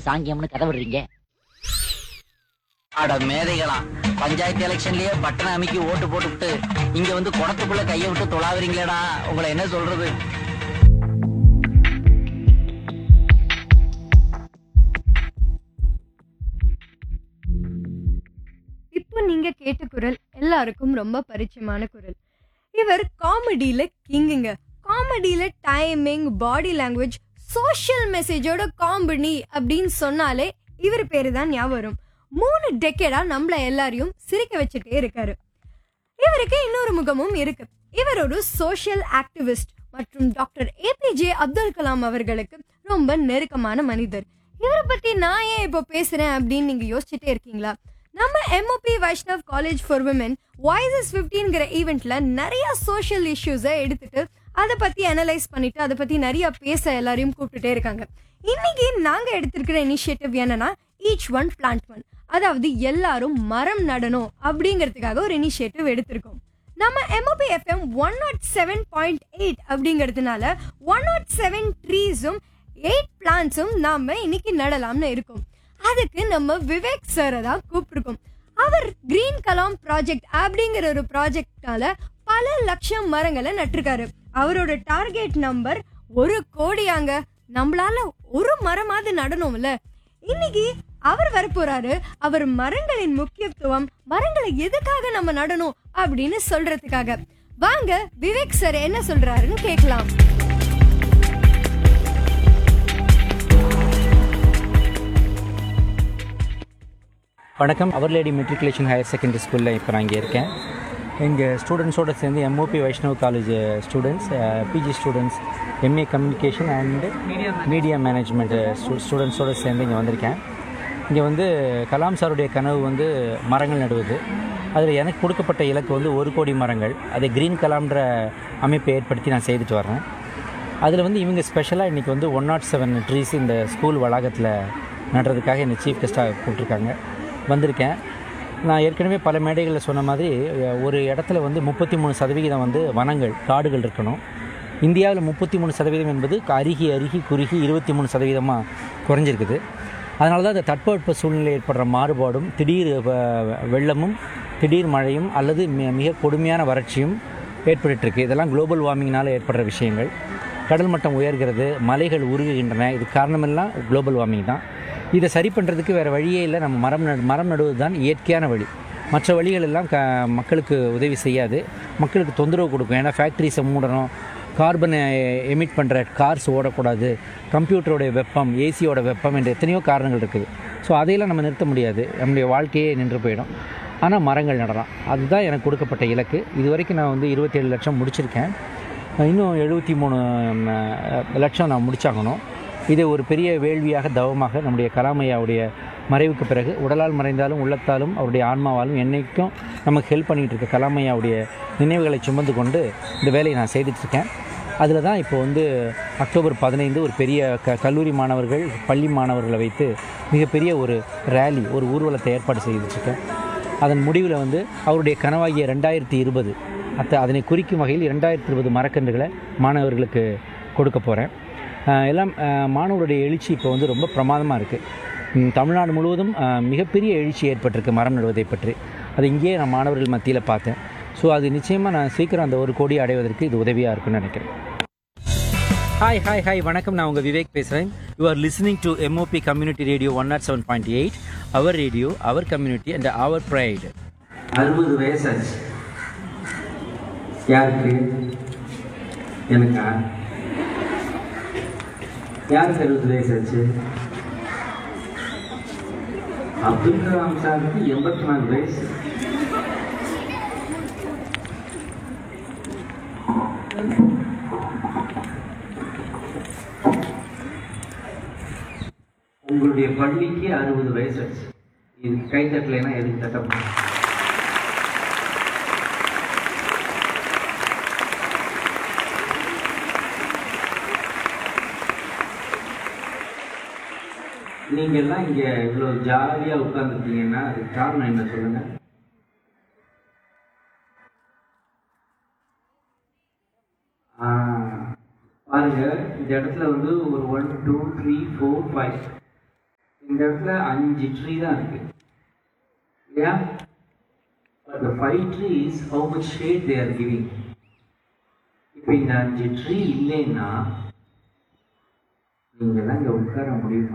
சாங்கியம்னு கதை விடுறீங்க அட மேதைகளாம் பஞ்சாயத்து எலெக்ஷன்லயே பட்டணம் அமைக்கி ஓட்டு போட்டுவிட்டு இங்க வந்து குடத்துக்குள்ள கைய விட்டு தொலாவுறீங்களேடா உங்களை என்ன சொல்றது இப்போ நீங்க கேட்ட குரல் எல்லாருக்கும் ரொம்ப பரிச்சயமான குரல் இவர் காமெடியில கிங்குங்க காமெடியில டைமிங் பாடி லாங்குவேஜ் சோஷியல் மெசேஜோட காமெடி அப்படின்னு சொன்னாலே இவர் பேரு தான் ஞாபகம் வரும் மூணு டெக்கேடா நம்மள எல்லாரையும் சிரிக்க வச்சுட்டே இருக்காரு இவருக்கு இன்னொரு முகமும் இருக்கு இவர் ஒரு சோஷியல் ஆக்டிவிஸ்ட் மற்றும் டாக்டர் ஏபிஜே அப்துல் கலாம் அவர்களுக்கு ரொம்ப நெருக்கமான மனிதர் இவரை பத்தி நான் ஏன் இப்போ பேசுறேன் அப்படின்னு நீங்க யோசிச்சுட்டே இருக்கீங்களா நம்ம MOP Vaishnav college for women voices ஃபிஃப்டின்கிற ஈவெண்ட்ல நிறைய சோஷியல் இஷ்யூஸை எடுத்துட்டு அதை பத்தி அனலைஸ் பண்ணிட்டு அதை பத்தி நிறைய பேச எல்லாரையும் கூப்பிட்டுட்டே இருக்காங்க இன்னைக்கு நாங்க எடுத்திருக்கிற இனிஷியேட்டிவ் என்னன்னா ஈச் ஒன் பிளான்ட் ஒன் அதாவது எல்லாரும் மரம் நடணும் அப்படிங்கிறதுக்காக ஒரு இனிஷியேட்டிவ் எடுத்திருக்கோம் நம்ம MOP FM one nought seven point eight அப்படிங்கிறதுனால ஒன் நாட் செவன் ட்ரீஸும் எயிட் பிளான்ஸும் நாம இன்னைக்கு நடலாம்னு இருக்கோம் அதுக்கு நம்ம விவேக் சாரை தான் கூப்பிட்டுருக்கோம் அவர் கிரீன் கலாம் ப்ராஜெக்ட் அப்படிங்கிற ஒரு ப்ராஜெக்டால பல லட்சம் மரங்களை நட்டிருக்காரு அவரோட டார்கெட் நம்பர் ஒரு கோடியாங்க நம்மளால ஒரு மரமாவது நடணும்ல இன்னைக்கு அவர் வரப்போறாரு அவர் மரங்களின் முக்கியத்துவம் மரங்களை எதுக்காக நம்ம நடணும் அப்படின்னு சொல்றதுக்காக வாங்க விவேக் சார் என்ன சொல்றாருன்னு கேட்கலாம் வணக்கம் அவர் லேடி மெட்ரிகுலேஷன் ஹையர் செகண்டரி ஸ்கூலில் இப்போ நான் இங்கே இருக்கேன் எங்கள் ஸ்டூடெண்ட்ஸோடு சேர்ந்து MOP Vaishnav college students PG students MA communication and media management ஸ்டூடெண்ட்ஸோடு சேர்ந்து இங்கே வந்திருக்கேன் இங்கே வந்து கலாம் சாருடைய கனவு வந்து மரங்கள் நடுவது அதில் எனக்கு கொடுக்கப்பட்ட இலக்கு வந்து ஒரு கோடி மரங்கள் அதை கிரீன் கலாம்ன்ற அமைப்பை ஏற்படுத்தி நான் செய்துட்டு வரேன் அதில் வந்து இவங்க ஸ்பெஷலாக இன்றைக்கி வந்து ஒன் நாட் செவன் ட்ரீஸ் இந்த ஸ்கூல் வளாகத்தில் நடுறதுக்காக என்னை சீஃப் கெஸ்ட்டாக கூப்பிட்ருக்காங்க வந்திருக்கேன் நான் ஏற்கனவே பல மேடைகளில் சொன்ன மாதிரி அஹ், ஒரு இடத்துல வந்து முப்பத்தி மூணு சதவிகிதம் வந்து வனங்கள் காடுகள் இருக்கணும் இந்தியாவில் முப்பத்தி மூணு சதவீதம் என்பது அருகி அருகி குறுகி இருபத்தி மூணு சதவீதமாக குறைஞ்சிருக்குது அதனால தான் அந்த தட்பவெட்ப சூழ்நிலை ஏற்படுற மாறுபாடும் திடீர் வ- வெள்ளமும் திடீர் மழையும் அல்லது மி- மிக கொடுமையான வறட்சியும் ஏற்பட்டுருக்கு இதெல்லாம் குளோபல் வார்மிங்னால் ஏற்படுற விஷயங்கள் கடல் மட்டம் உயர்கிறது மலைகள் உருகுகின்றன இது காரணமெல்லாம் குளோபல் வார்மிங் தான் இதை சரி பண்ணுறதுக்கு வேறு வழியே இல்லை நம்ம மரம் நடு மரம் நடுவது தான் இயற்கையான வழி மற்ற வழிகள் எல்லாம் க மக்களுக்கு உதவி செய்யாது மக்களுக்கு தொந்தரவு கொடுக்கும் ஏன்னா ஃபேக்ட்ரிஸை மூடணும் கார்பனை எமிட் பண்ணுற கார்ஸ் ஓடக்கூடாது கம்ப்யூட்டரோடைய வெப்பம் ஏசியோட வெப்பம் என்ற எத்தனையோ காரணங்கள் இருக்குது ஸோ அதையெல்லாம் நம்ம நிறுத்த முடியாது நம்முடைய வாழ்க்கையே நின்று போயிடும் ஆனால் மரங்கள் நடலாம் அதுதான் எனக்கு கொடுக்கப்பட்ட இலக்கு இது வரைக்கும் நான் வந்து இருபத்தேழு லட்சம் முடிச்சிருக்கேன் இன்னும் எழுபத்தி மூணு லட்சம் நான் முடிச்சாகணும் இது ஒரு பெரிய வேள்வியாக தவமாக நம்முடைய கலாமையாவுடைய மறைவுக்கு பிறகு உடலால் மறைந்தாலும் உள்ளத்தாலும் அவருடைய ஆன்மாவாலும் என்னைக்கும் நமக்கு ஹெல்ப் பண்ணிகிட்டு இருக்க கலாமையாவுடைய நினைவுகளை சுமந்து கொண்டு இந்த வேலையை நான் செய்துட்ருக்கேன் அதில் தான் இப்போ வந்து அக்டோபர் பதினைந்து ஒரு பெரிய க கல்லூரி மாணவர்கள் பள்ளி மாணவர்களை வைத்து மிகப்பெரிய ஒரு ரேலி ஒரு ஊர்வலத்தை ஏற்பாடு செய்துட்ருக்கேன் அதன் முடிவில் வந்து அவருடைய கனவாகிய ரெண்டாயிரத்தி இருபது அத்த அதனை குறிக்கும் வகையில் இரண்டாயிரத்தி இருபது மரக்கன்றுகளை மாணவர்களுக்கு கொடுக்க போகிறேன் எல்லாம் அஹ், மாணவருடைய எழுச்சி இப்போ வந்து ரொம்ப பிரமாதமாக இருக்குது தமிழ்நாடு முழுவதும் அஹ், மிகப்பெரிய எழுச்சி ஏற்பட்டிருக்கு மரம் நடுவதை பற்றி அது இங்கேயே நான் மாணவர்கள் மத்தியில் பார்த்தேன் ஸோ அது நிச்சயமாக நான் சீக்கிரம் அந்த ஒரு கோடி அடைவதற்கு இது உதவியாக இருக்கும்னு நினைக்கிறேன் ஹாய் ஹாய் ஹாய் வணக்கம் நான் உங்கள் விவேக் பேசுகிறேன் you are listening to MOP community radio one nought seven point eight our radio our community and our pride அறுபது வயசாச்சு யாருக்கு எனக்கா யாருக்கு அறுபது வயசாச்சு அப்துல் கலாம் சாருக்கு எண்பத்தி நாலு வயசு உங்களுடைய பள்ளிக்கு அறுபது வயசாச்சு இது கை தட்டலைன்னா எதுக்கு தட்ட முடியும் நீங்க எல்லாம் இங்க இவ்வளவு ஜாலியா உட்கார்ந்துருக்கீங்கன்னா அதுக்கு காரணம் என்ன சொல்லுங்க ஆ, பாருங்க இந்த இடத்துல வந்து ஒரு one two three four five இந்த இடத்துல அஞ்சு ட்ரீ தான் இருக்கு இல்லையா but the five trees how much shade they are giving இப்போ இந்த அஞ்சு ட்ரீ இல்லைன்னா நீங்கெல்லாம் இங்க உட்கார முடியுமா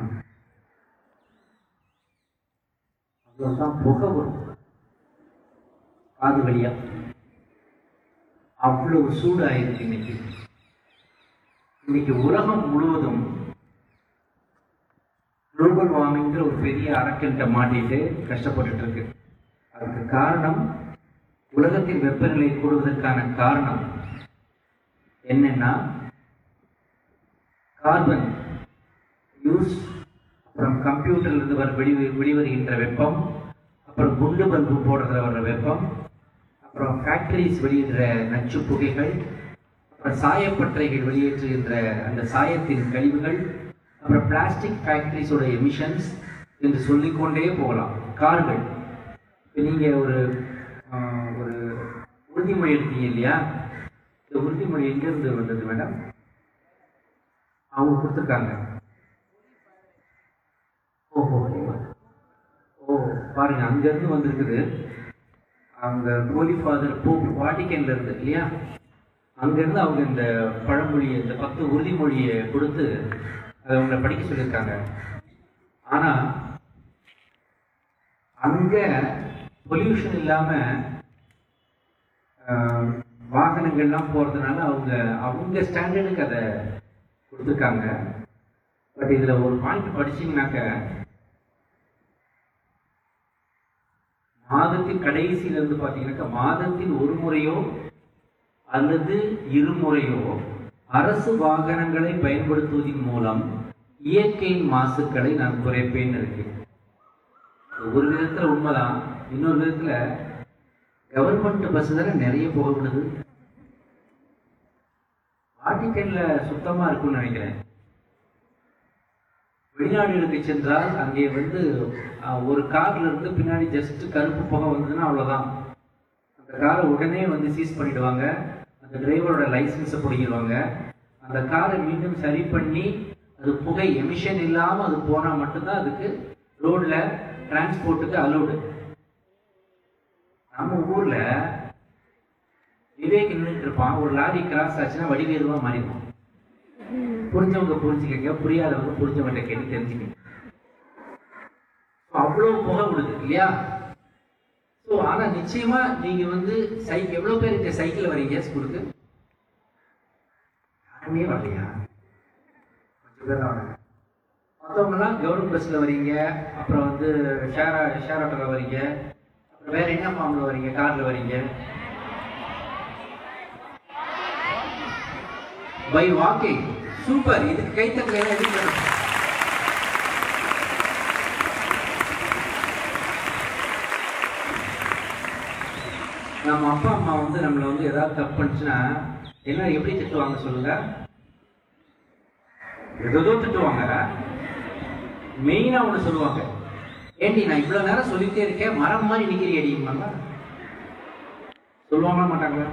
அவ்வளோதான் புகை வரும் காது வழியா அவ்வளவு சூடாயிருக்கு இன்னைக்கு இன்னைக்கு உலகம் முழுவதும் குளோபல் வார்மிங்கிற ஒரு பெரிய அரக்கன்ட்ட மாட்டிட்டு கஷ்டப்பட்டுட்டு இருக்கு அதுக்கு காரணம் உலகத்தின் வெப்பநிலை கூடுவதற்கான காரணம் என்னன்னா கார்பன் யூஸ் அப்புறம் கம்ப்யூட்டர்ல இருந்து வர வெளி வெளிவருகின்ற வெப்பம் அப்புறம் குண்டு பல்பு போடுறதுல வர்ற வெப்பம் அப்புறம் ஃபேக்டரிஸ் வெளியிடுற நச்சு புகைகள் அப்புறம் சாயப்பட்டறைகள் வெளியேற்றுகின்ற அந்த சாயத்தின் கழிவுகள் அப்புறம் பிளாஸ்டிக் ஃபேக்டரிஸோட எமிஷன்ஸ் என்று சொல்லிக்கொண்டே போகலாம் கார்கள் இப்போ நீங்கள் ஒரு ஆஹ், ஒரு உறுதிமொழி எடுத்தீங்க இல்லையா இந்த உறுதிமொழி எங்கேருந்து வந்தது மேடம் அவங்க கொடுத்துருக்காங்க ஓஹோ ஓ பாருங்க அங்கேருந்து வந்திருக்குது அவங்க ஹோலி ஃபாதர் போப் வாட்டிக்கன்ல இருந்து இல்லையா அங்கேருந்து அவங்க இந்த பழமொழியை இந்த பத்து உறுதிமொழியை கொடுத்து அதை அவங்களை படிக்க சொல்லியிருக்காங்க ஆனா அங்க பொல்யூஷன் இல்லாம ஆஹ், வாகனங்கள்லாம் போறதுனால அவங்க அவங்க ஸ்டாண்டர்டுக்கு அதை கொடுத்துருக்காங்க பட் இதுல ஒரு பாயிண்ட் படிச்சீங்கன்னாக்க மாதத்தின் கடைசியில இருந்து பாத்தீங்கன்னாக்கா மாதத்தில் ஒரு முறையோ அல்லது இருமுறையோ அரசு வாகனங்களை பயன்படுத்துவதன் மூலம் இயற்கையின் மாசுக்களை நான் குறைப்பேன்னு இருக்கு ஒரு விதத்துல உண்மைதான் இன்னொரு விதத்துல கவர்மெண்ட் பஸ் தானே நிறைய புகை விடுது வாட்டிக்கன்ல சுத்தமா இருக்கும்னு நினைக்கிறேன் வெளிநாடுகளுக்கு சென்றால் அங்கே வந்து அஹ், ஒரு கார்ல இருந்து பின்னாடி ஜஸ்ட் கருப்பு புகை வந்ததுன்னா அவ்வளவுதான் அந்த காரை உடனே வந்து சீஸ் பண்ணிடுவாங்க அந்த டிரைவரோட லைசன்ஸை பிடிக்கிடுவாங்க அந்த காரை மீண்டும் சரி பண்ணி அது புகை எமிஷன் இல்லாம அது போனா மட்டும்தான் அதுக்கு ரோட்ல டிரான்ஸ்போர்ட்டுக்கு அலோடு நம்ம ஊர்ல விவேக் நின்றுட்டு இருப்பான் ஒரு லாரி கிராஸ் ஆச்சுன்னா வடிவேலுவா மாறிடுவான் புரிஞ்சவங்க புரிஞ்சுக்கங்க புரியாதவங்க புரிஞ்சவங்க கேட்டு தெரிஞ்சுக்கங்க அவ்வளவு புகை விடுது இல்லையா ஸோ ஆனா நிச்சயமா நீங்க வந்து சைக்கிள் எவ்வளவு பேர் இந்த சைக்கிள் வரீங்க ஸ்கூலுக்கு யாருமே வரலையா கொஞ்சம் பேர் தான் வராங்க மற்றவங்கலாம் கவர்மெண்ட் பஸ்ல வரீங்க அப்புறம் வந்து ஷேர் ஷேர் ஆட்டோல வரீங்க அப்புறம் வேற என்ன ஃபார்ம்ல வரீங்க கார்ல வரீங்க பை வாக்கிங் சூப்பர் இதுக்கு கைத்தட்டல எதுக்கு நம்ம அப்பா அம்மா வந்து நம்மளை வந்து ஏதாவது தப்பு பண்ணுச்சுன்னா என்ன எப்படி திட்டுவாங்க சொல்லுங்க ஏதோ திட்டுவாங்க மெயினா ஒண்ணு சொல்லுவாங்க ஏண்டி நான் இவ்வளவு நேரம் சொல்லிட்டே இருக்கேன் மரம் மாதிரி நிக்கிறீ அடிக்குமாங்க சொல்லுவாங்களா மாட்டாங்களா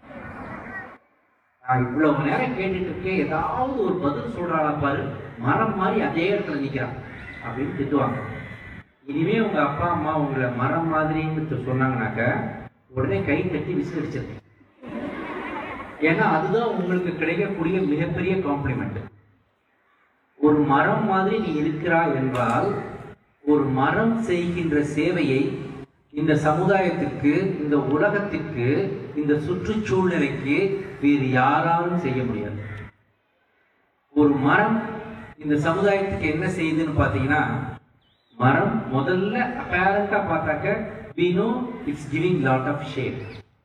நான் இவ்வளவு நேரம் கேட்டுட்டு இருக்கேன் ஏதாவது ஒரு பதில் சொல்றாளா பாரு மரம் மாதிரி அதே இடத்துல நிக்கிறான் அப்படின்னு திட்டுவாங்க இனிமே உங்க அப்பா அம்மா உங்களை மரம் மாதிரின்னு சொன்னாங்கனாக்க உடனே கை தட்டி விசிலடிச்சிருக்கு ஏன்னா அதுதான் உங்களுக்கு கிடைக்கக்கூடிய மிகப்பெரிய காம்ப்ளிமெண்ட் ஒரு மரம் மாதிரி நீ இருக்கிறாய் என்றால் ஒரு மரம் செய்கின்ற சேவையை இந்த சமுதாயத்திற்கு இந்த உலகத்திற்கு இந்த சுற்றுச்சூழ்நிலைக்கு வேறு யாராலும் செய்ய முடியாது ஒரு மரம் இந்த சமுதாயத்துக்கு என்ன செய்யுதுன்னு பாத்தீங்கன்னா மரம் முதல்ல அப்பேரண்டா பார்த்தாக்க we know it's giving lot of shade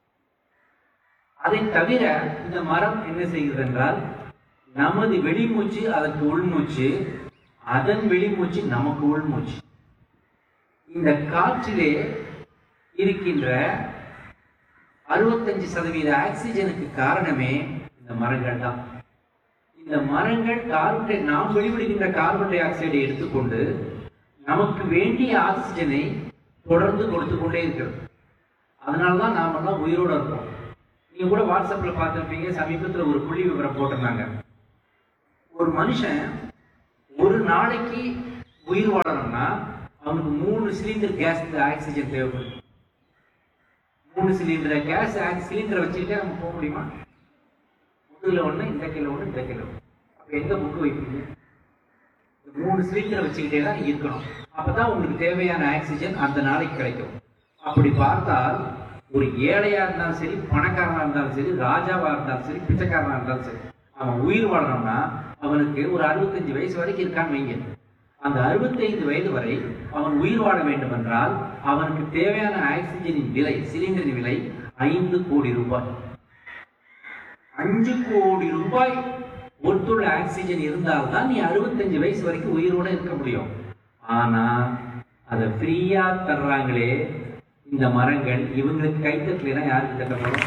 அதை தவிர இந்த மரம் என்ன செய்கிறது என்றால் நமது வெளிமூச்சு அதற்கு உள்மூச்சு அதன் வெளிமூச்சு நமக்கு உள்மூச்சு இந்த காற்றிலே இருக்கின்ற அறுபத்தஞ்சு சதவீத ஆக்சிஜனுக்கு காரணமே இந்த மரங்கள் தான் இந்த மரங்கள் கார்பன் டை- நாம் வெளிவிடுகின்ற கார்பன் டை ஆக்சைடை எடுத்துக்கொண்டு நமக்கு வேண்டிய ஆக்சிஜனை தொடர்ந்து கொடுத்து கொண்டே இருக்கிறது அதனாலதான் நாமெல்லாம் உயிரோட இருக்கோம் நீங்க கூட வாட்ஸ்அப்ல பார்த்திருப்பீங்க சமீபத்துல ஒரு புள்ளி விவரம் போட்டிருந்தாங்க ஒரு மனுஷன் ஒரு நாளைக்கு உயிர் வாழணும்னா அவனுக்கு மூணு சிலிண்டர் கேஸ் ஆக்சிஜன் தேவைப்படும் மூணு சிலிண்டர் கேஸ் சிலிண்டரை வச்சுக்கிட்டே நம்ம போக முடியுமா முதுகுல ஒண்ணு இந்த கையில ஒண்ணு இந்த கையில ஒண்ணு அப்ப எங்க புக்கு வைப்பீங்க இந்த மூணு சிலிண்டரை வச்சுக்கிட்டே தான் இருக்கணும் அப்பதான் உங்களுக்கு தேவையான ஆக்சிஜன் அந்த நாளைக்கு கிடைக்கும் அப்படி பார்த்தால் ஒரு ஏழையா இருந்தாலும் சரி பணக்காரனா இருந்தாலும் சரி ராஜாவா இருந்தாலும் சரி பிச்சைக்காரனா இருந்தாலும் சரி அவன் உயிர் வாழணும்னா அவனுக்கு ஒரு அறுபத்தஞ்சு வயசு வரைக்கும் இருக்கான்னு வைங்க அந்த அறுபத்தைந்து வயது வரை அவன் உயிர் வாழ வேண்டும் என்றால் அவனுக்கு தேவையான ஆக்சிஜனின் விலை சிலிண்டரின் விலை ஐந்து கோடி ரூபாய் அஞ்சு கோடி ரூபாய் ஒட்டுள்ள ஆக்சிஜன் இருந்தால்தான் நீ அறுபத்தஞ்சு வயசு வரைக்கும் உயிரோட இருக்க முடியும் ஆனா அதை ஃப்ரீயா தர்றாங்களே இந்த மரங்கள் இவங்களுக்கு கைத்தட்டலைன்னா யாருக்கு தட்டப்படும்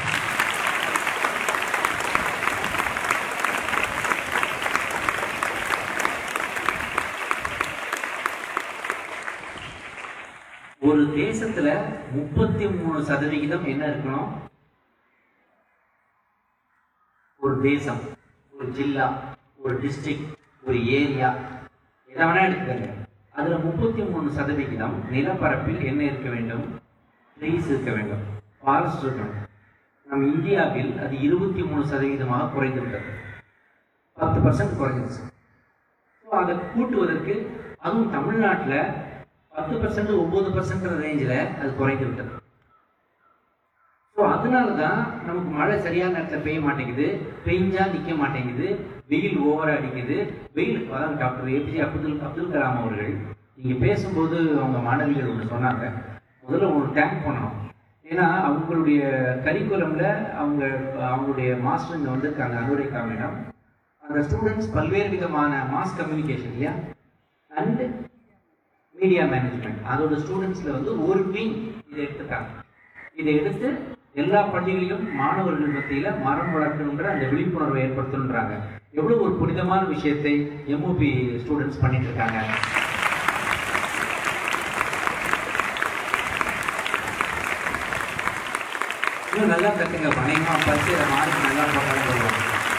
ஒரு தேசத்துல முப்பத்தி மூணு சதவிகிதம் என்ன இருக்கணும் ஒரு தேசம் ஒரு ஜில்லா ஒரு டிஸ்ட்ரிக்ட் ஒரு ஏரியா எதை வேணா எடுத்துக்கங்க அதுல முப்பத்தி மூணு சதவிகிதம் நிலப்பரப்பில் என்ன இருக்க வேண்டும் ட்ரீஸ் இருக்க வேண்டும் ஃபாரஸ்ட் இருக்கணும் நம் இந்தியாவில் அது இருபத்தி மூணு சதவீதமாக குறைந்து விட்டது பத்து பர்சன்ட் குறைஞ்சிருச்சு ஸோ அதை கூட்டுவதற்கு அதுவும் தமிழ்நாட்டில் பத்து பர்சன்ட் ஒன்பது பர்சன்ட் ரேஞ்சில் அது குறைந்து விட்டது ஸோ அதனால தான் நமக்கு மழை சரியான நேரத்தில் பெய்ய மாட்டேங்குது பெஞ்சா நிற்க மாட்டேங்குது வெயில் ஓவரா அடிக்குது வெயில் அதான் டாக்டர் ஏபிஜே அப்துல் அப்துல் கலாம் அவர்கள் நீங்க பேசும்போது அவங்க மாணவிகள் ஒன்று சொன்னாங்க முதல்ல ஒரு டேங்க் பண்ணணும் ஏன்னா அவங்களுடைய கரிக்குலம்ல அவங்க அவங்களுடைய மாஸ்டர் இங்கே வந்திருக்காங்க அறுவடை காமிடம் அந்த ஸ்டூடெண்ட்ஸ் பல்வேறு விதமான மாஸ் கம்யூனிகேஷன் இல்லையா அண்ட் மீடியா மேனேஜ்மெண்ட் அதோட ஸ்டூடெண்ட்ஸ்ல வந்து ஒரு விங் இதை எடுத்துட்டாங்க இதை எடுத்து எல்லா பள்ளிகளிலும் மாணவர்கள் மத்தியில மரம் வளர்க்கணுன்ற அந்த விழிப்புணர்வை ஏற்படுத்தணுன்றாங்க எவ்வளவு ஒரு புனிதமான விஷயத்தை எம்ஓபி ஸ்டூடெண்ட்ஸ் பண்ணிட்டு இருக்காங்க இன்னும் நல்லா கத்துங்க பயமா பரிசு மார்க் நல்லா போட்டாலும் போடுவாங்க